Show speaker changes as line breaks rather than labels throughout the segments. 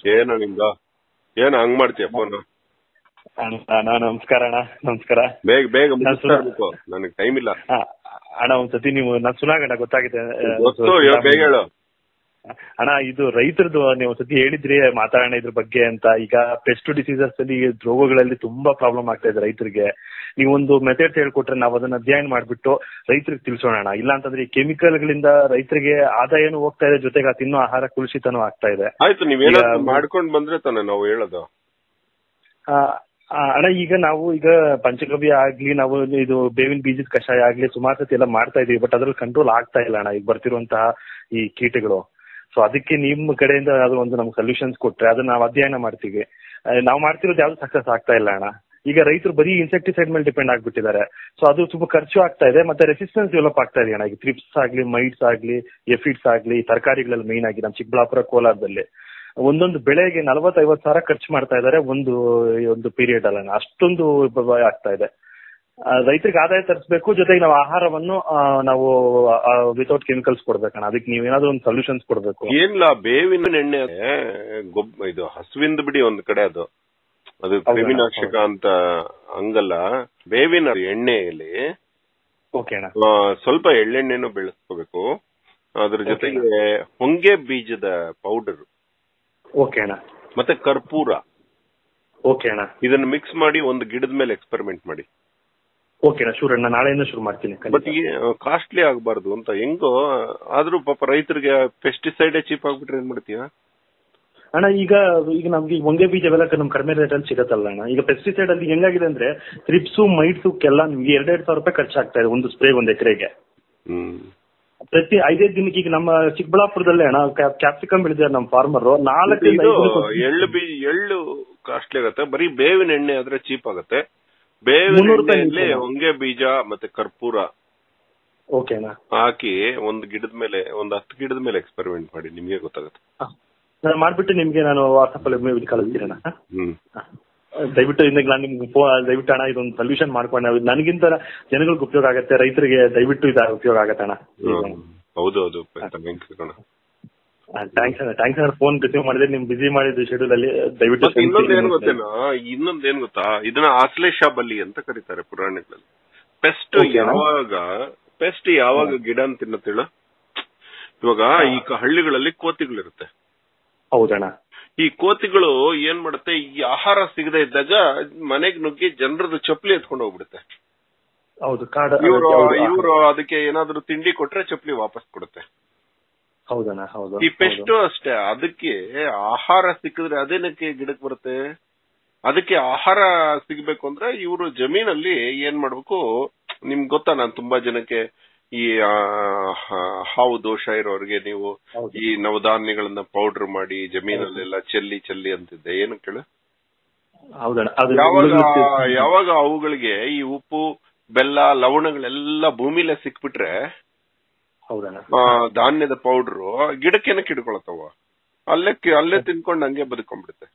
ಏನ ನಿಂದ ಏನ ಹಂಗ್ ಮಾಡ್ತೀಯ ಫೋನ್
ಅಣ್ಣ ಅಣ್ಣ, ನಮಸ್ಕಾರ ಅಣ್ಣ ನಮಸ್ಕಾರ
ಬೇಗ ಬೇಗ
ನಾನ್
ಮುಗಿಸ್ತಾ
ಸುಧಾ-
ಇರ್ಬೇಕು ನನಗೆ ಟೈಮ್ ಇಲ್ಲ
ಆ, ಅಣ್ಣ ಒಂದ್ಸತಿ ನೀವು ನಾನ್ ಸುನಾಗಣ್ಣ ಗೊತ್ತಾಗಿದೆ ಆ,
ಗೊತ್ತು ಇವಾಗ ಬೇಗ ಹೇಳು
ಅಣ್ಣ ಇದು ರೈತರದು ನೀವು ಒಂದ್ಸತಿ ಹೇಳಿದ್ರಿ ಮಾತಾಡೋಣ ಇದ್ರ ಬಗ್ಗೆ ಅಂತ ಈಗ ಪೆಸ್ಟ್ ಡಿಸೀಸಸ್ ಅಲ್ಲಿ ಈ ರೋಗಗಳಲ್ಲಿ ತುಂಬಾ ಪ್ರಾಬ್ಲಮ್ ಆಗ್ತಾ ಇದೆ ರೈತರಿಗೆ ನೀವು ಒಂದು ಮೆಥಡ್ಸ್ ಹೇಳ್ಕೊಟ್ರೆ ನಾವು ಅದನ್ನ ಅಧ್ಯಯನ ಮಾಡ್ಬಿಟ್ಟು ರೈತರಿಗೆ ತಿಳಿಸೋಣ ಅಣ್ಣ ಇಲ್ಲ ಅಂತಂದ್ರೆ ಈ ಕೆಮಿಕಲ್ ಗಳಿಂದ ರೈತರಿಗೆ ಆದಾಯನೂ ಹೋಗ್ತಾ ಇದೆ ಜೊತೆಗೆ ಆ ತಿನ್ನೋ ಆಹಾರ ಕುಲುಷಿತನೂ ಆಗ್ತಾ ಇದೆ
ಆಯ್ತು ನೀವೇನಾದ್ರು
ಈಗ-
ಮಾಡ್ಕೊಂಡ್ ಬಂದ್ರೆ ತಾನೆ ನಾವು ಹೇಳೋದು
ಆ, ಆ, ಅಣ್ಣ ಈಗ ನಾವು ಈಗ ಪಂಚಗವ್ಯ ಆಗ್ಲಿ ನಾವು ಇದು ಬೇವಿನ ಬೀಜದ ಕಷಾಯ ಆಗ್ಲಿ ಸುಮಾರು ಸತಿ ಎಲ್ಲ ಮಾಡ್ತಾ ಇದೀವಿ ಬಟ್ ಅದ್ರಲ್ಲಿ ಕಂಟ್ರೋಲ್ ಆಗ್ತಾ ಇಲ್ಲ ಅಣ್ಣ ಈಗ ಬರ್ತಿರುವಂತಹ ಈ ಕೀಟಗಳು ಸೊ ಅದಕ್ಕೆ ನಿಮ್ಮ ಕಡೆಯಿಂದ ಅದು ಒಂದು ನಮ್ಗೆ ಸೊಲ್ಯೂಷನ್ಸ್ ಕೊಟ್ರೆ ಅದನ್ನ ನಾವು ಅಧ್ಯಯನ ಮಾಡ್ತೀವಿ ಆ, ನಾವು ಮಾಡ್ತಿರೋದು ಯಾವ್ದು ಸಕ್ಸಸ್ ಆಗ್ತಾ ಇಲ್ಲ ಅಣ್ಣ ಈಗ ರೈತರು ಬರೀ ಇನ್ಸೆಕ್ಟಿಸೈಡ್ ಮೇಲೆ ಡಿಪೆಂಡ್ ಆಗ್ಬಿಟ್ಟಿದ್ದಾರೆ ಸೊ ಅದು ತುಂಬಾ ಖರ್ಚು ಆಗ್ತಾ ಇದೆ ಮತ್ತೆ ರೆಸಿಸ್ಟೆನ್ಸ್ ಡೆವಲಪ್ ಆಗ್ತಾ ಇದೆ ಅಣ್ಣ ಈಗ ಥ್ರಿಪ್ಸ್ ಆಗ್ಲಿ ಮೈಟ್ಸ್ ಆಗ್ಲಿ ಎಫಿಡ್ಸ್ ಆಗ್ಲಿ ತರಕಾರಿಗಳಲ್ಲಿ ಮೇನ್ ಆಗಿ ನಮ್ಮ ಚಿಕ್ಕಬಳ್ಳಾಪುರ ಕೋಲಾರದಲ್ಲಿ ಒಂದೊಂದು ಬೆಳೆಗೆ ನಲವತ್ತೈವತ್ತು ಸಾವಿರ ಖರ್ಚು ಮಾಡ್ತಾ ಇದ್ದಾರೆ ಒಂದು ಒಂದು ಪೀರಿಯಡ್ ಅಲ್ಲ ಅಷ್ಟೊಂದು ಬ- ಆಗ್ತಾ ಇದೆ ಆ, ರೈತರಿಗೆ ಆದಾಯ ತರಿಸಬೇಕು ಜೊತೆಗೆ ನಾವು ಆಹಾರವನ್ನು ಆ, ನಾವು ವಿತೌಟ್ ಕೆಮಿಕಲ್ಸ್ ಕೊಡ್ಬೇಕಣ್ಣ ಅದಕ್ಕೆ ನೀವೇನಾದ್ರೂ ಒಂದು ಸೊಲ್ಯೂಷನ್ಸ್ ಕೊಡ್ಬೇಕು
ಏನಿಲ್ಲ ಬೇವಿನ ಎಣ್ಣೆ ಗೊಬ್ಬ ಇದು ಹಸುವಿಂದ ಬಿಡಿ ಒಂದ್ ಕಡೆ ಅದು ಅದು
ಹೌದಣ್ಣ,
ಕ್ರಿಮಿನಾಶಕ ಅಂತ ಹಂಗಲ್ಲ ಬೇವಿನ ಎಣ್ಣೆಯಲ್ಲಿ
ಓಕೆ ಅಣ್ಣ
ಆ, ಸ್ವಲ್ಪ ಎಳ್ಳೆಣ್ಣೆನು ಬೆಳೆಸ್ಕೋಬೇಕು ಅದ್ರ ಜೊತೆಗೆ ಹೊಂಗೆ ಬೀಜದ ಪೌಡರ್
ಓಕೆ ಅಣ್ಣ
ಮತ್ತೆ ಕರ್ಪೂರ
ಓಕೆ ಅಣ್ಣ
ಇದನ್ನ ಮಿಕ್ಸ್ ಮಾಡಿ ಒಂದು ಗಿಡದ ಮೇಲೆ ಎಕ್ಸ್ಪೆರಿಮೆಂಟ್ ಮಾಡಿ
ಓಕೆ ಅಣ್ಣ ಶೂರ್ ಅಣ್ಣ ನಾಳೆಯಿಂದ ಶುರು ಮಾಡ್ತೀನಿ
ಬಟ್ ಕಾಸ್ಟ್ಲಿ ಆಗಬಾರ್ದು ಅಂತ ಹೆಂಗೋ ಆದ್ರೂ ಪಾಪ ರೈತರಿಗೆ ಪೆಸ್ಟಿಸೈಡ್ ಚೀಪ್ ಆಗ್ಬಿಟ್ರೆ ಏನ್ ಮಾಡ್ತೀಯ
ಅಣ್ಣ ಈಗ ಈಗ ನಮ್ಗೆ ಈ ಹೊಂಗೆ ಬೀಜ ಅವೆಲ್ಲ ನಮ್ ಕಡಿಮೆ ರೇಟ್ ಅಲ್ಲಿ ಸಿಗತ್ತಲ್ಲ ಅಣ್ಣ ಈಗ ಪೆಸ್ಟಿಸೈಡ್ ಅಲ್ಲಿ ಹೆಂಗಾಗಿದೆ ಅಂದ್ರೆ ಥ್ರಿಪ್ಸು ಮೈಟ್ಸು ಎಲ್ಲ ನಿಮ್ಗೆ ಎರಡೆರಡು ಸಾವಿರ ರೂಪಾಯಿ ಖರ್ಚಾಗ್ತಾ ಇದೆ ಒಂದು ಸ್ಪ್ರೇ ಒಂದು ಎಕರೆಗೆ
ಹ್ಮ್
ಪ್ರತಿ ಐದೈದು ದಿನಕ್ಕೆ ಈಗ ನಮ್ಮ ಚಿಕ್ಕಬಳ್ಳಾಪುರದಲ್ಲೇ ಅಣ್ಣ ಕ್ಯಾಪ್ಸಿಕಮ್ ಬೆಳೆದಿದ್ದಾರೆ ನಮ್ಮ ಫಾರ್ಮರ್ ನಾಲ್ಕರಿಂದ
ಇದು
ಐದು ದಿನಕ್ಕೆ
ಎಳ್ಳು ಬೀಜ ಎಳ್ಳು ಕಾಸ್ಟ್ಲಿ ಆಗತ್ತೆ ಬರೀ ಬೇವಿನ ಎಣ್ಣೆ ಆದ್ರೆ ಚೀಪ್ ಆಗತ್ತೆ ಬೇವಿನ
ಮುನ್ನೂರು ರೂಪಾಯಿ
ಎಣ್ಣೆಯಲ್ಲಿ
ನಿಲ್ಸಲ್ಲ.
ಹೊಂಗೆ ಬೀಜ ಮತ್ತೆ ಕರ್ಪೂರ
ಓಕೆ ಅಣ್ಣ
ಹಾಕಿ ಒಂದು ಗಿಡದ ಮೇಲೆ ಒಂದು ಹತ್ತು ಗಿಡದ ಮೇಲೆ ಎಕ್ಸ್ಪೆರಿಮೆಂಟ್ ಮಾಡಿ ನಿಮ್ಗೆ ಗೊತ್ತಾಗುತ್ತೆ
ಹ. ನಾನು ಮಾಡ್ಬಿಟ್ಟು ನಿಮ್ಗೆ ನಾನು ವಾಟ್ಸಪ್ ಅಲ್ಲಿ ಇದು ಕಳಿಸ್ತೀನಿ ಅಣ್ಣ ಹ?
ಹ್ಮ್
ಹ. ದಯವಿಟ್ಟು ಇಂದಾಗ ನಾನು ನಿಮ್ಗೆ ಫೋ ದಯವಿಟ್ಟು ಅಣ್ಣ ಇದೊಂದು ಸೊಲ್ಯೂಷನ್ ಮಾಡ್ಕೊಂಡು ನಾವು ನನಗಿಂತ ಜನಗಳಿಗೆ ಉಪಯೋಗ ಆಗುತ್ತೆ ರೈತರಿಗೆ ದಯವಿಟ್ಟು ಇದು ಉಪಯೋಗ ಆಗತ್ತೆ ಅಣ್ಣ
ಹ್ಮ್. ಹೌದು ಹೌದು ಥ್ಯಾಂಕ್ಸ್ ಕಣ
ಥ್ಯಾಂಕ್ಸ್ ಅಣ್ಣ ಥ್ಯಾಂಕ್ಸ್ ಅಣ್ಣ ಫೋನ್ ರಿಸೀವ್ ಮಾಡಿದ್ರೆ ನಿಮ್ ಬಿಸಿ ಮಾಡಿದ್ದು ಶೆಡ್ಯೂಲ್ ಅಲ್ಲಿ ದಯವಿಟ್ಟು
ಮತ್ತೆ ಇನ್ನೊಂದ್ ಏನ್ ಗೊತ್ತೇನೋ ಇನ್ನೊಂದ್ ಏನ್ ಗೊತ್ತಾ ಇದನ್ನ ಆಶ್ಲೇಷ ಬಲಿ ಅಂತ ಕರೀತಾರೆ ಪುರಾಣಗಳಲ್ಲಿ ಪೆಸ್ಟ್
Okay.
ಯಾವಾಗ ಪೆಸ್ಟ್ ಯಾವಾಗ ಗಿಡ ಅಂತ ತಿನ್ನತ್ತೇಳ ಇವಾಗ ಈ ಕ- ಹಳ್ಳಿಗಳಲ್ಲಿ ಕೋತಿಗಳಿರುತ್ತೆ
ಹೌದಣ್ಣ
ಈ ಕೋತಿಗಳು ಏನ್ ಮಾಡುತ್ತೆ ಈ ಆಹಾರ ಸಿಗದೆ ಇದ್ದಾಗ ಮನೆಗ್ ನುಗ್ಗಿ ಜನರದ್ದು ಚಪ್ಪಲಿ ಎತ್ಕೊಂಡು ಹೋಗ್ಬಿಡುತ್ತೆ
ಹೌದು ಕಾಡ
ಇವರು
ಹೌದು,
ಇವರು ಅದಕ್ಕೆ ಏನಾದ್ರು ತಿಂಡಿ ಕೊಟ್ರೆ ಚಪ್ಪಲಿ ವಾಪಸ್ ಕೊಡುತ್ತೆ
ಹೌದಣ್ಣ ಹೌದು
ಈ ಪೆಸ್ಟ್ ಅಷ್ಟೇ ಅದಕ್ಕೆ ಆಹಾರ ಸಿಕ್ಕಿದ್ರೆ ಅದೇನಕ್ಕೆ ಗಿಡಕ್ಕೆ ಬರುತ್ತೆ ಅದಕ್ಕೆ ಆಹಾರ ಸಿಗ್ಬೇಕು ಅಂದ್ರೆ ಇವರು ಜಮೀನಲ್ಲಿ ಏನ್ ಮಾಡ್ಬೇಕು ನಿಮ್ಗೆ ಗೊತ್ತಾ ನಾನು ತುಂಬಾ ಜನಕ್ಕೆ ಈ ಆ, ಹ- ಹಾವು ದೋಷ ಇರೋರಿಗೆ ನೀವು
ಹೌದು.
ಈ ನವಧಾನ್ಯಗಳನ್ನ ಪೌಡರ್ ಮಾಡಿ ಜಮೀನಲ್ಲೆಲ್ಲ ಚೆಲ್ಲಿ ಚೆಲ್ಲಿ ಅಂತಿದ್ದೆ ಏನು ಕೇಳು
ಹೌದಣ್ಣ ಅದು
ಯಾವಾಗ
ಹುಳುಗಳು-
ಯಾವಾಗ ಅವುಗಳಿಗೆ ಈ ಉಪ್ಪು ಬೆಲ್ಲ ಲವಣಗಳೆಲ್ಲ ಭೂಮಿಲೇ ಸಿಕ್ಬಿಟ್ರೆ
ಹೌದಣ್ಣ
ಆ, ಧಾನ್ಯದ ಪೌಡ್ರು ಗಿಡಕ್ಕೇನೆ ಕಿಡ್ಕೊಳತ್ತವ ಅಲ್ಲೇ ಕಿ- ಅಲ್ಲೇ ತಿನ್ಕೊಂಡು ಹಂಗೆ ಬದುಕೊಂಡ್ಬಿಡುತ್ತೆ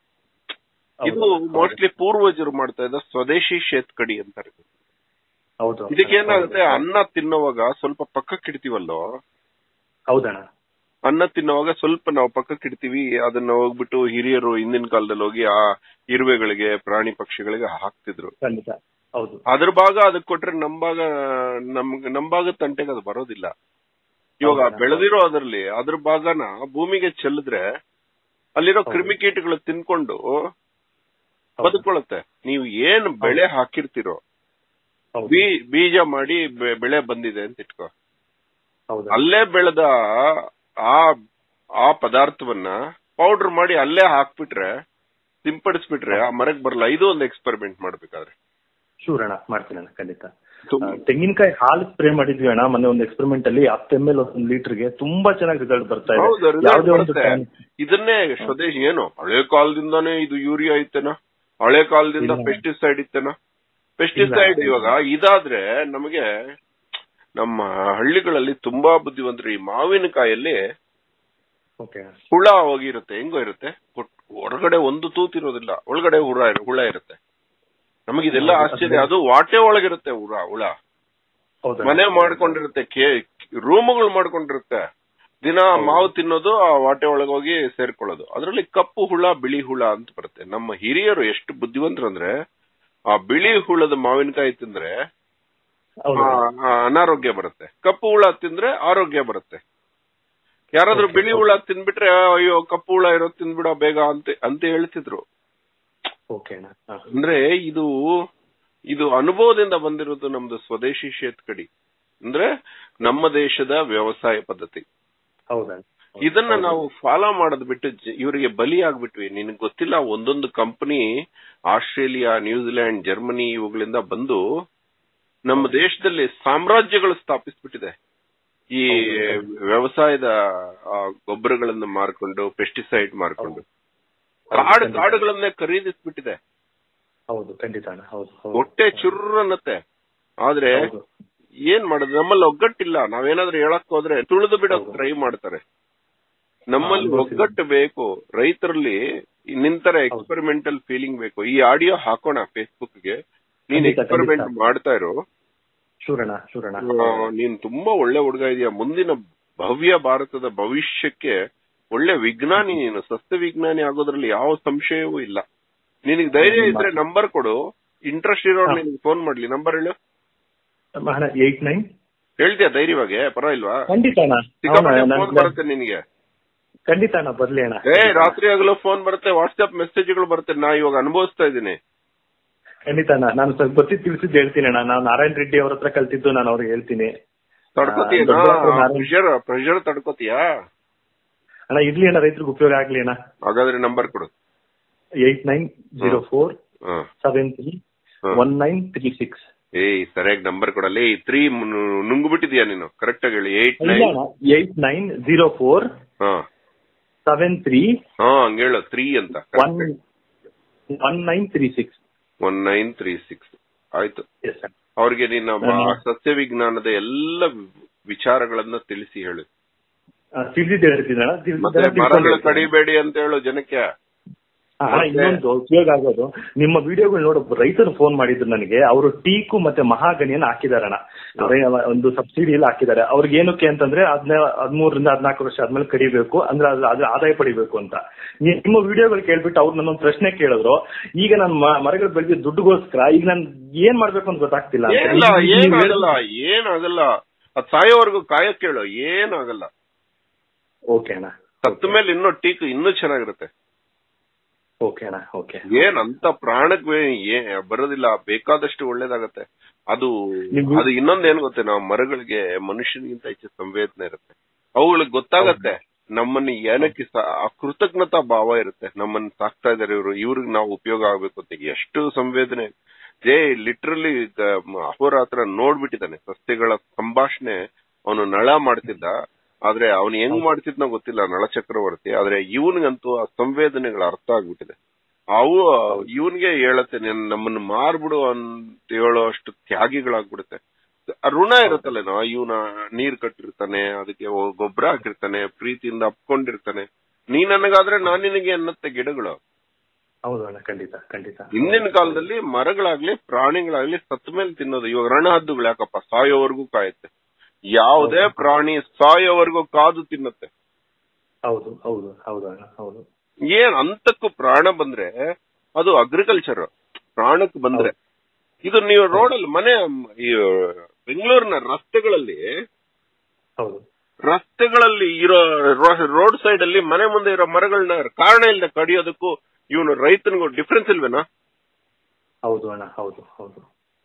ಇದು
ಹೌದು.
ಮೋಸ್ಟ್ಲಿ ಪೂರ್ವಜರು ಮಾಡ್ತಾ ಇದ್ದ ಸ್ವದೇಶಿ ಶೇತ್ಕಡಿ ಅಂತಾರೆ
ಹೌದು
ಇದಕ್ಕೆ ಏನಾಗುತ್ತೆ ಅನ್ನ ತಿನ್ನೋವಾಗ ಸ್ವಲ್ಪ ಪಕ್ಕಕ್ಕೆ ಇಡ್ತೀವಲ್ಲೋ
ಹೌದಣ್ಣ
ಅನ್ನ ತಿನ್ನೋವಾಗ ಸ್ವಲ್ಪ ನಾವು ಪಕ್ಕಕ್ಕೆ ಇಡ್ತೀವಿ ಅದನ್ನ ಹೋಗ್ಬಿಟ್ಟು ಹಿರಿಯರು ಹಿಂದಿನ ಕಾಲದಲ್ಲಿ ಹೋಗಿ ಆ ಇರುವೆಗಳಿಗೆ ಪ್ರಾಣಿ ಪಕ್ಷಿಗಳಿಗೆ ಹಾಕ್ತಿದ್ರು
ಖಂಡಿತ ಹೌದು
ಅದ್ರ ಭಾಗ ಅದಕ್ಕೆ ಕೊಟ್ರೆ ನಮ್ ಭಾಗ ನಮ್ಗೆ ನಮ್ ಭಾಗದ ತಂಟೆಗೆ ಅದು ಬರೋದಿಲ್ಲ ಇವಾಗ
ಹೌದಣ್ಣ.
ಬೆಳೆದಿರೋ ಅದರಲ್ಲಿ ಅದ್ರ ಭಾಗನ ಭೂಮಿಗೆ ಚೆಲ್ಲಿದ್ರೆ ಅಲ್ಲಿರೋ
ಹೌದು.
ಕ್ರಿಮಿಕೀಟಗಳು ತಿನ್ಕೊಂಡು
ಹೌದು.
ಬದುಕೊಳ್ಳುತ್ತೆ ನೀವು ಏನ್ ಬೆಳೆ ಹಾಕಿರ್ತೀರೋ
ಹೌದು
ಬೀ- ಬೀಜ ಮಾಡಿ ಬೆ- ಬೆಳೆ ಬಂದಿದೆ ಅಂತ ಇಟ್ಕೋ
ಹೌದು
ಅಲ್ಲೇ ಬೆಳೆದ ಆ ಆ ಪದಾರ್ಥವನ್ನ ಪೌಡರ್ ಮಾಡಿ ಅಲ್ಲೇ ಹಾಕ್ಬಿಟ್ರೆ ಸಿಂಪಡಿಸ್ಬಿಟ್ರೆ ಆ ಮರಕ್ ಬರಲ್ಲ ಇದು ಒಂದು ಎಕ್ಸ್ಪೆರಿಮೆಂಟ್ ಮಾಡ್ಬೇಕಾದ್ರೆ
ಶೂರ್ ಅಣ್ಣ ಮಾಡ್ತೀನಿ ಅಣ್ಣ ಖಂಡಿತ
ತುಂಬ-
ಆ, ತೆಂಗಿನಕಾಯಿ ಹಾಲು ಸ್ಪ್ರೇ ಮಾಡಿದ್ವಿ ಅಣ್ಣ ಮೊನ್ನೆ ಒಂದು ಎಕ್ಸ್ಪೆರಿಮೆಂಟ್ ಅಲ್ಲಿ ಹತ್ತು ಎಮ್ ಎಲ್ ಒಂದು ಲೀಟರ್ಗೆ ತುಂಬಾ ಚೆನ್ನಾಗಿ ರಿಸಲ್ಟ್ ಬರ್ತಾ ಇದೆ
ಹೌದು result
ಯಾವುದೇ ಒಂದು
ಬರುತ್ತೆ. ಇದನ್ನೇ ಸ್ವದೇಶಿ ಏನು ಹಳೆ ಕಾಲದಿಂದಾನೇ ಇದು ಯೂರಿಯಾ ಇತ್ತೇನ ಹಳೆ ಕಾಲದಿಂದ
ಇಲ್ಲ.
ಪೆಸ್ಟಿಸೈಡ್ ಇತ್ತೇನ ಪೆಸ್ಟಿಸೈಡ್
ಇಲ್ಲ.
ಇವಾಗ ಇದಾದ್ರೆ ನಮಗೆ ನಮ್ಮ ಹಳ್ಳಿಗಳಲ್ಲಿ ತುಂಬಾ ಬುದ್ಧಿವಂತರು ಈ ಮಾವಿನಕಾಯಲ್ಲಿ
ಓಕೆ
ಹುಳ ಹೋಗಿರುತ್ತೆ ಹೆಂಗೋ ಇರುತ್ತೆ ಒಟ್- ಹೊರಗಡೆ ಒಂದು ತೂತಿರೋದಿಲ್ಲ ಒಳಗಡೆ ಹುಳ ಇರು- ಹುಳ ಇರುತ್ತೆ ನಮಗಿದೆಲ್ಲ
ಹೌದು,
ಆಶ್ಚರ್ಯ ಅದು ವಾಟೆ ಒಳಗಿರುತ್ತೆ ಹುಳ ಹುಳ
ಹೌದು
ಮನೆ ಮಾಡ್ಕೊಂಡಿರುತ್ತೆ ಕೇ ರೂಮುಗಳು ಮಾಡ್ಕೊಂಡಿರುತ್ತೆ ದಿನ ಮಾವು ತಿನ್ನೋದು ಆ ವಾಟೆ ಒಳಗೆ ಹೋಗಿ ಸೇರ್ಕೊಳ್ಳೋದು ಅದರಲ್ಲಿ ಕಪ್ಪು ಹುಳ ಬಿಳಿ ಹುಳ ಅಂತ ಬರುತ್ತೆ ನಮ್ಮ ಹಿರಿಯರು ಎಷ್ಟು ಬುದ್ಧಿವಂತರು ಅಂದ್ರೆ ಆ ಬಿಳಿ ಹುಳದ ಮಾವಿನಕಾಯಿ ತಿಂದ್ರೆ
ಹೌದು
ಆ, ಆ, ಅನಾರೋಗ್ಯ ಬರುತ್ತೆ ಕಪ್ಪು ಹುಳ ತಿಂದ್ರೆ ಆರೋಗ್ಯ ಬರುತ್ತೆ ಯಾರಾದ್ರೂ
Okay,
ಬಿಳಿ ಹುಳ ತಿನ್ಬಿಟ್ರೆ ಅಯ್ಯೋ ಕಪ್ಪು ಹುಳ ಇರೋದ್ ತಿಂದ್ಬಿಡ ಬೇಗ ಅಂತ ಅಂತ ಹೇಳ್ತಿದ್ರು
ಓಕೆ ಅಣ್ಣ ಹಾ.
ಅಂದ್ರೆ ಇದು ಇದು ಅನುಭವದಿಂದ ಬಂದಿರೋದು ನಮ್ದು ಸ್ವದೇಶಿ ಶೇತ್ಕಡಿ ಅಂದ್ರೆ ನಮ್ಮ ದೇಶದ ವ್ಯವಸಾಯ ಪದ್ಧತಿ
ಹೌದಣ್ಣ
ಇದನ್ನ ನಾವು ಫಾಲೋ ಮಾಡೋದ್ ಬಿಟ್ಟು ಜ- ಇವರಿಗೆ ಬಲಿ ಆಗ್ಬಿಟ್ವಿ ನಿನಗ್ ಗೊತ್ತಿಲ್ಲ ಒಂದೊಂದು ಕಂಪನಿ ಆಸ್ಟ್ರೇಲಿಯಾ ನ್ಯೂಜಿಲೆಂಡ್ ಜರ್ಮನಿ ಇವುಗಳಿಂದ ಬಂದು ನಮ್ಮ ದೇಶದಲ್ಲಿ ಸಾಮ್ರಾಜ್ಯಗಳು ಸ್ಥಾಪಿಸ್ಬಿಟ್ಟಿದೆ ಈ ವ್ಯವಸಾಯದ ಆ, ಗೊಬ್ಬರಗಳನ್ನ ಮಾರ್ಕೊಂಡು ಪೆಸ್ಟಿಸೈಡ್ ಮಾರ್ಕೊಂಡು ಕಾಡು ಕಾಡುಗಳನ್ನೇ ಖರೀದಿಸ್ಬಿಟ್ಟಿದೆ
ಹೌದು ಖಂಡಿತ ಅಣ್ಣ ಹೌದು ಹೌದು
ಹೊಟ್ಟೆ ಚುರ್ರ್ ಅನ್ನತ್ತೆ ಆದ್ರೆ
ಹೌದು.
ಏನ್ ಮಾಡೋದು ನಮ್ಮಲ್ಲಿ ಒಗ್ಗಟ್ಟಿಲ್ಲ ನಾವೇನಾದ್ರೂ ಹೇಳಕ್ ಹೋದ್ರೆ ತುಳಿದು ಬಿಡೋಕ್
ಹೌದು.
ಟ್ರೈ ಮಾಡ್ತಾರೆ ನಮ್ಮಲ್ಲಿ
ಹಾ,
ಒಗ್ಗಟ್ಟು ಬೇಕು ರೈತರಲ್ಲಿ ನಿಂತರ
ಹೌದು.
ಎಕ್ಸ್ಪೆರಿಮೆಂಟಲ್ ಫೀಲಿಂಗ್ ಬೇಕು ಈ ಆಡಿಯೋ ಹಾಕೋಣ ಫೇಸ್ಬುಕ್ ಗೆ ನೀನ್
ಖಂಡಿತ,
ಎಕ್ಸ್ಪೆರಿಮೆಂಟ್
ಖಂಡಿತ.
ಮಾಡ್ತಾ ಇರೋ
ಶೂರಣ್ಣ ಶೂರಣ್ಣ
ಆ, ನೀನ್ ತುಂಬಾ ಒಳ್ಳೆ ಹುಡುಗ ಇದೆಯಾ ಮುಂದಿನ ಭವ್ಯ ಭಾರತದ ಭವಿಷ್ಯಕ್ಕೆ ಒಳ್ಳೆ ವಿಜ್ಞಾನಿ ನೀನು ಸಸ್ಯ ವಿಜ್ಞಾನಿ ಆಗೋದ್ರಲ್ಲಿ ಯಾವ ಸಂಶಯವೂ ಇಲ್ಲ ನಿನಗೆ ಧೈರ್ಯ ಇದ್ರೆ ನಂಬರ್ ಕೊಡು ಇಂಟ್ರೆಸ್ಟ್ ಇರೋರು
ಹಾ.
ನಿನ್ಗೆ ಫೋನ್ ಮಾಡ್ಲಿ ನಂಬರ್ ಹೇಳು
ಅಣ್ಣ ಏಟ್ ನೈನ್
ಹೇಳ್ತೀಯ ಧೈರ್ಯವಾಗಿ ಪರವಾಗಿಲ್ವಾ
ಖಂಡಿತ ಅಣ್ಣ
ಸಿಕ್ಕಾಪಟ್ಟೆ
ಹೌದಣ್ಣ,
ಫೋನ್
ನಾನು-
ಬರುತ್ತೆ ನಿನಗೆ
ಖಂಡಿತ ಅಣ್ಣ ಬರ್ಲಿ ಅಣ್ಣ
ಏ ರಾತ್ರಿ ಆಗಲೂ ಫೋನ್ ಬರುತ್ತೆ ವಾಟ್ಸ್ಆಪ್ ಮೆಸೇಜ್ಗಳು ಬರುತ್ತೆ ನಾ ಇವಾಗ ಅನುಭವಿಸ್ತಾ ಇದ್ದೀನಿ
ಖಂಡಿತ ಅಣ್ಣ ನಾನು ಸ್ವಲ್ಪ ಗೊತ್ತಿದ್ದು ತಿಳಿಸಿದ್ದು ಹೇಳ್ತೀನಿ ಅಣ್ಣ ನಾನು ನಾರಾಯಣ್ ರೆಡ್ಡಿ ಅವ್ರ ಹತ್ರ ಕಲ್ತಿದ್ದು ನಾನು ಅವ್ರಿಗೆ ಹೇಳ್ತೀನಿ
ತಡ್ಕೋತೀಯ
ದೊಡ್ಡ ನಾರಾಯಣ್-
ಪ್ರೆಷರ್ ಪ್ರೆಷರ್ ತಡ್ಕೋತೀಯಾ
ಅಣ್ಣ ಇರ್ಲಿ ಅಣ್ಣ ರೈತರಿಗೆ ಉಪಯೋಗ ಆಗ್ಲಿ ಅಣ್ಣ
ಹಾಗಾದ್ರೆ ನಂಬರ್ ಕೊಡು
ಏಟ್ ನೈನ್ ಜೀರೋ ಫೋರ್
ಹಾ
ಸೆವೆನ್ ತ್ರೀ
ಹಾ.
ಒನ್ ನೈನ್ ತ್ರೀ ಸಿಕ್ಸ್
ಏಯ್ ಸರಿಯಾಗಿ ನಂಬರ್ ಕೊಡಲ್ಲ ಈ ತ್ರೀ ನುಂಗ್ಬಿಟ್ಟಿದ್ಯಾ ನೀನು ಕರೆಕ್ಟ್ ಆಗಿ ಹೇಳಿ ಏಟ್
ಇಲ್ಲ
ನೈನ್
ಅಣ್ಣ ಏಟ್ ನೈನ್ ಜೀರೋ ಫೋರ್
ಹಾ
ಸೆವೆನ್ ತ್ರೀ
ಹಾ ಹಂಗ ಹೇಳು ತ್ರೀ ಅಂತ
one one nine three six
one nine three six ಆಯ್ತು
ಎಸ್ ಸರ್
ಅವ್ರಿಗೆ ನಿನ್ನ ಮ-
ಹಾ.
ಸಸ್ಯ ವಿಜ್ಞಾನದ ಎಲ್ಲ ವಿಚಾರಗಳನ್ನ ತಿಳಿಸಿ ಹೇಳು
ತಿಳಿದಿದ್ದು ಹೇಳ್ತೀನಿ ಅಣ್ಣ
ಮತ್ತೆ
ತಿಳಿದಿದ್ದನ್ನ
ಮರಗಳು
ತಿಳ್ಕೊಂಡು
ಕಡಿಬೇಡಿ ಅಂತ ಹೇಳು ಜನಕ್ಕೆ
ಹಾ, ಅಣ್ಣ, ಇನ್ನೊಂದು ಉಪಯೋಗ ಆಗೋದು ನಿಮ್ಮ ವಿಡಿಯೋಗಳು ನೋಡು ರೈತರು ಫೋನ್ ಮಾಡಿದ್ರು ನನಗೆ ಅವರು ಟೀಕು ಮತ್ತೆ ಮಹಾಗನಿಯನ್ನ ಹಾಕಿದಾರಣ ಒಂದು ಸಬ್ಸಿಡಿ ಎಲ್ಲ ಹಾಕಿದ್ದಾರೆ ಅವ್ರಿಗೆ ಏನಕ್ಕೆ ಅಂತಂದ್ರೆ ಹದಿನ ಹದಿಮೂರರಿಂದ ಹದಿನಾಲ್ಕು ವರ್ಷ ಆದ್ಮೇಲೆ ಕಡಿಬೇಕು ಅಂದ್ರೆ ಅದು ಅದು ಆದಾಯ ಪಡಿಬೇಕು ಅಂತ ನೀ- ನಿಮ್ಮ ವಿಡಿಯೋಗಳು ಕೇಳ್ಬಿಟ್ಟು ಅವ್ರು ನನ್ನೊಂದು ಪ್ರಶ್ನೆ ಕೇಳಿದ್ರು ಈಗ ನಾನು ಮರಗಳು ಬೆಳೆದಿ ದುಡ್ಡುಗೋಸ್ಕರ ಈಗ ನಾನು ಏನ್ ಮಾಡ್ಬೇಕು ಅಂತ ಗೊತ್ತಾಗ್ತಿಲ್ಲ ಅಂತ.
ಏನಿಲ್ಲ
ಈಗ ನೀವ್ ಹೇಳ್-
ಏನಾಗಲ್ಲ ಏನಾಗಲ್ಲ ಅದ್ ಸಾಯೋವರೆಗೂ ಕಾಯಕ್ ಕೇಳು ಏನಾಗಲ್ಲ
ಓಕೆ ಅಣ್ಣ
ಸತ್ತ ಮೇಲೆ ಇನ್ನೂ ಟೀಕ್ ಇನ್ನೂ ಚೆನ್ನಾಗಿರುತ್ತೆ
ಓಕೆ ಅಣ್ಣ ಓಕೆ
ಏನ್ ಅಂತ ಪ್ರಾಣಕ್ ಏ- ಬರೋದಿಲ್ಲ ಬೇಕಾದಷ್ಟು ಒಳ್ಳೇದಾಗತ್ತೆ ಅದು
ನಿಮ್ಗೆ-
ಅದು ಇನ್ನೊಂದ್ ಏನ್ ಗೊತ್ತೆ ನಾವು ಮರಗಳಿಗೆ ಮನುಷ್ಯನಿಗಿಂತ ಹೆಚ್ಚು ಸಂವೇದನೆ ಇರುತ್ತೆ ಅವುಗಳಿಗೆ ಗೊತ್ತಾಗತ್ತೆ ನಮ್ಮನ್ನ ಏನಕ್ಕೆ ಸಾ- ಆ ಕೃತಜ್ಞತಾ ಭಾವ ಇರುತ್ತೆ ನಮ್ಮನ್ನ ಸಾಕ್ತಾ ಇದಾರೆ ಇವರು ಇವ್ರಿಗೆ ನಾವು ಉಪಯೋಗ ಆಗ್ಬೇಕು ಅಂತ ಎಷ್ಟು ಸಂವೇದನೆ ಜೇ ಲಿಟ್ರಲಿ ಅಹೋರಾತ್ರ ನೋಡ್ಬಿಟ್ಟಿದ್ದಾನೆ ಸಸ್ಯಗಳ ಸಂಭಾಷಣೆ ಅವನು ನಳ ಮಾಡ್ತಿದ್ದ ಆದ್ರೆ ಅವನು ಹೆಂಗ್ ಮಾಡ್ತಿದ್ನೋ ಗೊತ್ತಿಲ್ಲ ನಳ ಚಕ್ರವರ್ತಿ ಆದ್ರೆ ಇವನಿಗಂತೂ ಆ ಸಂವೇದನೆಗಳ ಅರ್ಥ ಆಗ್ಬಿಟ್ಟಿದೆ ಅವು ಇವನ್ಗೆ ಹೇಳತ್ತೆ ನೀನ್ ನಮ್ಮನ್ನ ಮಾರ್ಬಿಡು ಅಂತ ಹೇಳೋ ಅಷ್ಟು ತ್ಯಾಗಿಗಳಾಗ್ಬಿಡುತ್ತೆ ಆ ಋಣ ಇರುತ್ತಲ್ಲೇನೋ ಇವನ ನೀರ್ ಕಟ್ಟಿರ್ತಾನೆ ಅದಕ್ಕೆ ಗೊಬ್ಬರ ಹಾಕಿರ್ತಾನೆ ಪ್ರೀತಿಯಿಂದ ಅಪ್ಕೊಂಡಿರ್ತಾನೆ ನೀ ನನಗಾದ್ರೆ ನಾನ್ ನಿನಗೆ ಅನ್ನತ್ತೆ ಗಿಡಗಳು
ಹೌದು ಅಣ್ಣ ಖಂಡಿತ ಖಂಡಿತ
ಹಿಂದಿನ ಕಾಲದಲ್ಲಿ ಮರಗಳಾಗ್ಲಿ ಪ್ರಾಣಿಗಳಾಗ್ಲಿ ಸತ್ತ ಮೇಲೆ ತಿನ್ನೋದು ಇವಾಗ ರಣಹದ್ದುಗಳು ಯಾಕಪ್ಪ ಸಾಯೋವರೆಗೂ ಕಾಯುತ್ತೆ ಯಾವುದೇ ಪ್ರಾಣಿ ಸಾಯೋವರೆಗೂ ಕಾದು ತಿನ್ನತ್ತೆ
ಹೌದು ಹೌದು ಹೌದು ಅಣ್ಣ ಹೌದು
ಏನ್ ಅಂತಕ್ಕೂ ಪ್ರಾಣ ಬಂದ್ರೆ ಅದು ಅಗ್ರಿಕಲ್ಚರ್ ಪ್ರಾಣಕ್ಕೆ ಬಂದ್ರೆ ಇದು ನೀವು ರೋಡಲ್ಲಿ ಮನೆ ಈ ಬೆಂಗಳೂರಿನ ರಸ್ತೆಗಳಲ್ಲಿ
ಹೌದು
ರಸ್ತೆಗಳಲ್ಲಿ ಇರೋ ರೋಡ್ ಸೈಡ್ ಅಲ್ಲಿ ಮನೆ ಮುಂದೆ ಇರೋ ಮರಗಳನ್ನ ಕಾರಣ ಇಲ್ಲದೆ ಕಡಿಯೋದಕ್ಕೂ ಇವನು ರೈತನಿಗೂ ಡಿಫ್ರೆನ್ಸ್ ಇಲ್ವೇನಾ
ಹೌದು ಅಣ್ಣ ಹೌದು ಹೌದು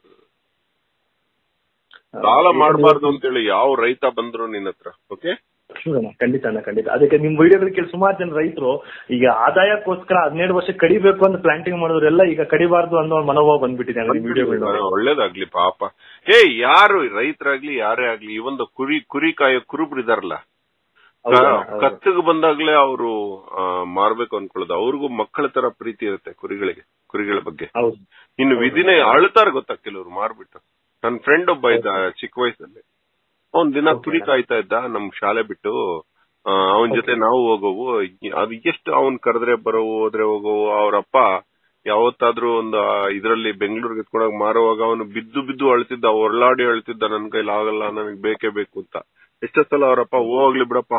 ಸಾಲ ಮಾಡಬಾರ್ದು ಅಂತೇಳಿ ಯಾವ ರೈತ ಬಂದ್ರು ನಿನ್ನ ಹತ್ರ ಓಕೆ
Sure ಅಣ್ಣ ಖಂಡಿತ ಅಣ್ಣ ಖಂಡಿತ ಅದಕ್ಕೆ ನಿಮ್ ವಿಡಿಯೋದಲ್ಲಿ ಕೇಳಿ ಸುಮಾರು ಜನ ರೈತರು ಈಗ ಆದಾಯಕ್ಕೋಸ್ಕರ ಹದಿನೇಳು ವರ್ಷ ಕಡಿಬೇಕು ಅಂತ ಪ್ಲಾಂಟಿಂಗ್ ಮಾಡಿದ್ರೆಲ್ಲ ಈಗ ಕಡಿಬಾರ್ದು ಅನ್ನೋ ಮನೋಭಾವ ಬಂದ್ಬಿಟ್ಟಿದೆ ಅಣ್ಣ ನಿಮ್ ವಿಡಿಯೋಗಳು ನೋಡಿ
ಒಳ್ಳೇದಾಗ್ಲಿ ಪಾಪ ಏ ಯಾರು ರೈತರಾಗ್ಲಿ ಯಾರೇ ಆಗ್ಲಿ ಈ ಒಂದು ಕುರಿ ಕುರಿ ಕಾಯೋ ಕುರುಬ್ರಿದಾರಲ್ಲ
ಹೌದು ಅಣ್ಣ, ಹೌದು.
ಕತ್ತಿಗೆ ಬಂದಾಗ್ಲೇ ಅವರು ಮಾರ್ಬೇಕು ಅನ್ಕೊಳ್ಳೋದು ಅವ್ರಿಗೂ ಮಕ್ಕಳ ತರ ಪ್ರೀತಿ ಇರುತ್ತೆ ಕುರಿಗಳಿಗೆ ಕುರಿಗಳ ಬಗ್ಗೆ
ಹೌದು
ಇನ್ನು ವಿಧಿನೇ ಅಳ್ತಾರ ಗೊತ್ತಾ ಕೆಲವ್ರು ಮಾರ್ಬಿಟ್ಟು ನನ್ನ ಫ್ರೆಂಡ್ ಒಬ್ಬ ಇದ್ದ ಚಿಕ್ಕ ವಯಸ್ಸಲ್ಲಿ ಅವ್ನ್ ದಿನ
Okay.
ಕುರಿ ಕಾಯ್ತಾ ಇದ್ದ ನಮ್ ಶಾಲೆ ಬಿಟ್ಟು ಅವನ ಜೊತೆ ನಾವು ಹೋಗೋವು ಅದು ಎಷ್ಟು ಅವನ್ ಕರೆದ್ರೆ ಬರೋವು ಹೋದ್ರೆ ಹೋಗೋವು ಅವ್ರಪ್ಪ ಯಾವತ್ತಾದ್ರೂ ಒಂದು ಇದ್ರಲ್ಲಿ ಬೆಂಗಳೂರಿಗೆ ಎತ್ಕೊಂಡೋಗಿ ಮಾರುವಾಗ ಅವನು ಬಿದ್ದು ಬಿದ್ದು ಅಳ್ತಿದ್ದ ಒರ್ಲಾಡಿ ಅಳ್ತಿದ್ದ ನನ್ ಕೈಲಿ ಆಗಲ್ಲ ನನಗ್ ಬೇಕೇ ಬೇಕು ಅಂತ ಎಷ್ಟೋ ಸಲ ಅವ್ರಪ್ಪ ಹೋಗ್ಲಿ ಬಿಡಪ್ಪ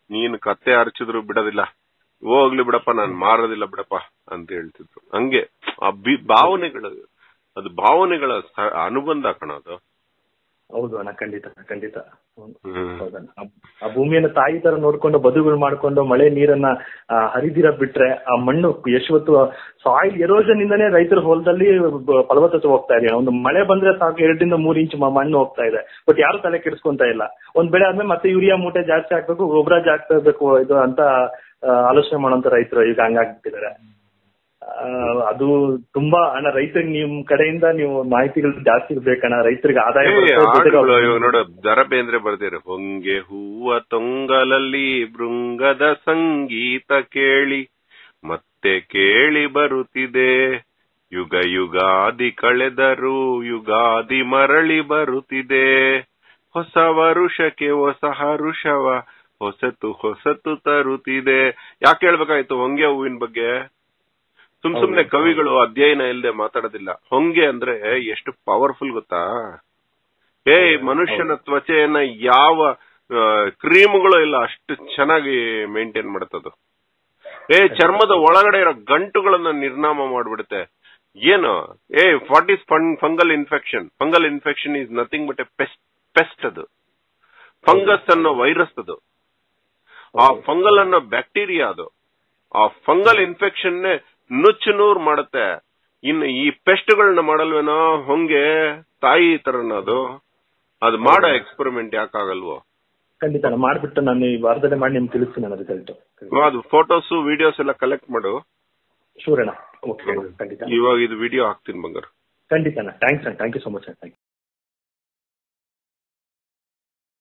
ನೀನ್ ಕತ್ತೆ ಹರ್ಚಿದ್ರು ಬಿಡೋದಿಲ್ಲ ಹೋಗ್ಲಿ ಬಿಡಪ್ಪ ನಾನ್ ಮಾರೋದಿಲ್ಲ ಬಿಡಪ್ಪ ಅಂತ ಹೇಳ್ತಿದ್ರು ಹಂಗೆ ಆ ಬಿ- ಭಾವನೆಗಳು ಅದು ಭಾವನೆಗಳ ಸ- ಅನುಬಂಧ ಕಣ ಅದು
ಹೌದು ಅಣ್ಣ ಖಂಡಿತ ಖಂಡಿತ ಹ್ಮ್.
ಹ್ಮ್
ಹೌದಣ್ಣ. ಆ- ಆ ಭೂಮಿಯನ್ನ ತಾಯಿ ತರ ನೋಡ್ಕೊಂಡು ಬದುಗಳು ಮಾಡ್ಕೊಂಡು ಮಳೆ ನೀರನ್ನ ಆ, ಹರಿದಿರ ಬಿಟ್ರೆ ಆ ಮಣ್ಣು ಎಷ್ಟೊತ್ತು ಸಾಯಿಲ್ ಎರೋಷನ್ ಇಂದಾನೇ ರೈತರ ಹೊಲದಲ್ಲಿ ಬ- ಫಲವತ್ತತೆ ಹೋಗ್ತಾ ಇದೆ ಒಂದು ಮಳೆ ಬಂದ್ರೆ ಸಾಕು ಎರಡರಿಂದ ಮೂರ್ ಇಂಚ್ ಮ- ಮಣ್ಣು ಹೋಗ್ತಾ ಇದೆ ಬಟ್ ಯಾರು ತಲೆ ಕೆಡಿಸ್ಕೊಂತ ಇಲ್ಲ ಒಂದ್ ಬೆಳೆ ಆದ್ಮೇಲೆ ಮತ್ತೆ ಯೂರಿಯಾ ಮೂಟೆ ಜಾಸ್ತಿ ಹಾಕ್ಬೇಕು ಗೊಬ್ಬರ ಜಾಸ್ತಿ ಹಾಕ್ಬೇಕು ಇದು ಅಂತ ಆ, ಆಲೋಚನೆ ಮಾಡೋಂತ ರೈತರು ಈಗ ಹಂಗಾಗ್ಬಿಟ್ಟಿದ್ದಾರೆ ಆ, ಅದು ತುಂಬಾ ಅಣ್ಣ ರೈತರಿಗೆ ನಿಮ್ ಕಡೆಯಿಂದ ನೀವು ಮಾಹಿತಿಗಳು ಜಾಸ್ತಿ ಬೇಕಣ್ಣ ರೈತರಿಗೆ ಆದಾಯ
ಏ,
ಬರುತ್ತೆ, ಜೊತೆಗೆ
ಹಾಡುಗಳು
ಅವ್ರು-
ಇವಾಗ ನೋಡು ದರ ಬೇಂದ್ರೆ ಬರ್ದಿರ ಹೊಂಗೆ ಹೂವ ತೊಂಗಲಲ್ಲಿ ಭೃಂಗದ ಸಂಗೀತ ಕೇಳಿ ಮತ್ತೆ ಕೇಳಿ ಬರುತ್ತಿದೆ ಯುಗ ಯುಗಾದಿ ಕಳೆದರು ಯುಗಾದಿ ಮರಳಿ ಬರುತ್ತಿದೆ ಹೊಸ ವರುಷಕ್ಕೆ ಹೊಸ ಹರುಷವ ಹೊಸತು ಹೊಸತು ತರುತ್ತಿದೆ ಯಾಕೆ ಹೇಳ್ಬೇಕಾಯ್ತು ಹೊಂಗೆ ಹೂವಿನ ಬಗ್ಗೆ ಸುಮ್ ಸುಮ್ನೆ
ಹೌದು.
ಕವಿಗಳು ಅಧ್ಯಯನ ಇಲ್ಲದೆ ಮಾತಾಡೋದಿಲ್ಲ ಹೊಂಗೆ ಅಂದ್ರೆ ಎಷ್ಟು ಪವರ್ಫುಲ್ ಗೊತ್ತಾ ಏ ಮನುಷ್ಯನ ತ್ವಚೆಯನ್ನ ಯಾವ ಕ್ರೀಮ್ಗಳು ಇಲ್ಲ ಅಷ್ಟು ಚೆನ್ನಾಗಿ ಮೇಂಟೈನ್ ಮಾಡುತ್ತದು ಏ ಚರ್ಮದ ಒಳಗಡೆ ಇರೋ ಗಂಟುಗಳನ್ನ ನಿರ್ನಾಮ ಮಾಡ್ಬಿಡುತ್ತೆ ಏನು ಏ what is fungal infection fungal infection is nothing but a pest pest ಅದು ಫಂಗಸ್ ಅನ್ನೋ ವೈರಸ್ ಅದು ಆ ಫಂಗಲ್ ಅನ್ನೋ ಬ್ಯಾಕ್ಟೀರಿಯಾ ಅದು ಆ ಫಂಗಲ್ ಇನ್ಫೆಕ್ಷನ್ ನುಚ್ಚು ನೂರ್ ಮಾಡುತ್ತೆ ಇನ್ನು ಈ ಪೆಸ್ಟ್ಗಳನ್ನ ಮಾಡಲ್ವೇನೋ ಹೊಂಗೆ ತಾಯಿ ತರನ ಅದು ಅದು ಮಾಡೋ ಎಕ್ಸ್ಪೆರಿಮೆಂಟ್ ಯಾಕಾಗಲ್ವೋ
ಖಂಡಿತ ಅಣ್ಣ. ಮಾಡ್ಬಿಟ್ಟು ನಾನು ಈ ವಾರದಲ್ಲೇ ಮಾಡಿ ನಿಮ್ಗೆ ತಿಳಿಸ್ತೀನಿ ಅಣ್ಣ ರಿಸಲ್ಟ್
ಅದು ಫೋಟೋಸ್ ವಿಡಿಯೋಸ್ ಎಲ್ಲ ಕಲೆಕ್ಟ್ ಮಾಡು
ಶೂರ್ ಅಣ್ಣ ಓಕೆ ಖಂಡಿತ
ಇವಾಗ ಇದು ವಿಡಿಯೋ ಹಾಕ್ತೀನಿ ಬಂಗಾರ
ಖಂಡಿತ ಅಣ್ಣ ಥ್ಯಾಂಕ್ಸ್ ಅಣ್ಣ ಥ್ಯಾಂಕ್ ಯು ಸೊ ಮಚ್ ಅಣ್ಣ